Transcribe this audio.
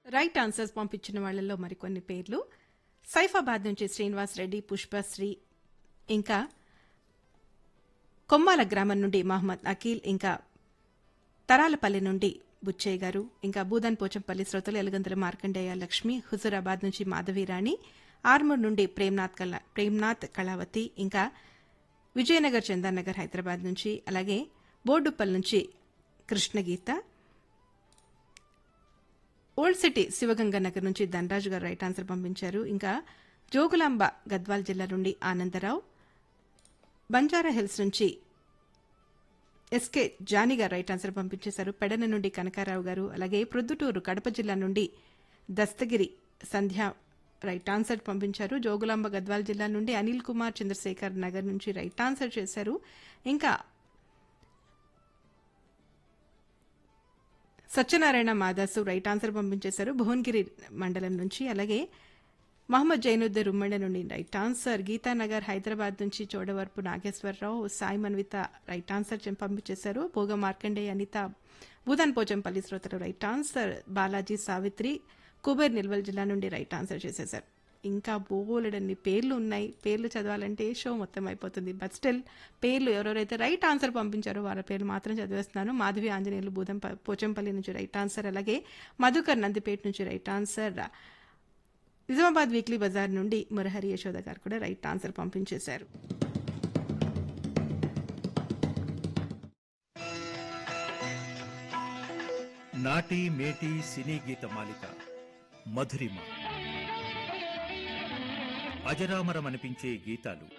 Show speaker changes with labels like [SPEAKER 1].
[SPEAKER 1] right answers పంపించిన వాళ్ళలో మరికొన్ని పేర్లు సైఫాబాద్ నుంచి శ్రీనివాస్ రెడ్డి పుష్పశ్రీ ఇంకా కొమ్మాల గ్రామం నుండి మహమ్మద్ అఖిల్ ఇంకా తరాలపల్లి నుండి బుచ్చయ్య గారు ఇంకా బూదన్ పోచంపల్లి శ్రోతలు ఎలగందుల మార్కండేయ లక్ష్మి హుజురాబాద్ నుంచి మాధవీరాణి ఆర్మూర్ నుండి ప్రేమ్నాథ్ కళ ప్రేమ్నాథ్ కళావతి ఇంకా విజయనగర్ చందానగర్ హైదరాబాద్ నుంచి అలాగే బోర్డుప్పల్ నుంచి కృష్ణగీత ఓల్డ్ సిటీ శివగంగ నగర్ నుంచి ధనరాజు గారు రైట్ ఆన్సర్ పంపించారు ఇంకా జోగులాంబ గద్వాల్ జిల్లా నుండి ఆనందరావు బంజారా హిల్స్ నుంచి SK Johnny garu right answer పంపించేశారు పెడన నుండి కనకారావు గారు అలాగే ప్రొద్దుటూరు కడప జిల్లా నుండి దస్తగిరి సంధ్య రైట్ ఆన్సర్ పంపించారు జోగులాంబ గద్వాల్ జిల్లా నుండి అనిల్ కుమార్ చంద్రశేఖర్ నగర్ నుంచి రైట్ ఆన్సర్ చేశారు ఇంకా సత్యనారాయణ మాదాసు రైట్ ఆన్సర్ పంపించేశారు భువనగిరి మండలం నుంచి అలాగే మహమ్మద్ జైనుద్దీన్ ఉమ్మడి నుండి రైట్ ఆన్సర్ గీతానగర్ హైదరాబాద్ నుంచి చోడవరపు నాగేశ్వరరావు సాయి మన్విత రైట్ ఆన్సర్ చెం- పంపించేశారు భోగ మార్కండే అనిత భూదాన్ పోచంపల్లి శ్రోతలు రైట్ ఆన్సర్ బాలాజీ సావిత్రి కుబేర్ నిల్వల్ జిల్లా నుండి రైట్ ఆన్సర్ చేసేశారు ఇంకా బోలెడన్ని పేర్లు ఉన్నాయి పేర్లు చదవాలంటే షో మొత్తం అయిపోతుంది బట్ స్టిల్ పేర్లు ఎవరెవరైతే రైట్ ఆన్సర్ పంపించారో వాళ్ళ పేర్లు మాత్రం చదివేస్తున్నాను మాధవి ఆంజనేయులు బూదం పోచంపల్లి నుంచి రైట్ ఆన్సర్ అలాగే మధుకర్ నందిపేట నుంచి right answer Nizamabad weekly Bazar నుండి మురహరి యశోద గారు కూడా రైట్ ఆన్సర్ పంపించేశారు
[SPEAKER 2] నాటి మేటి సినీ గీత మాలిక మధురిమ అజరామరమనిపించే గీతాలు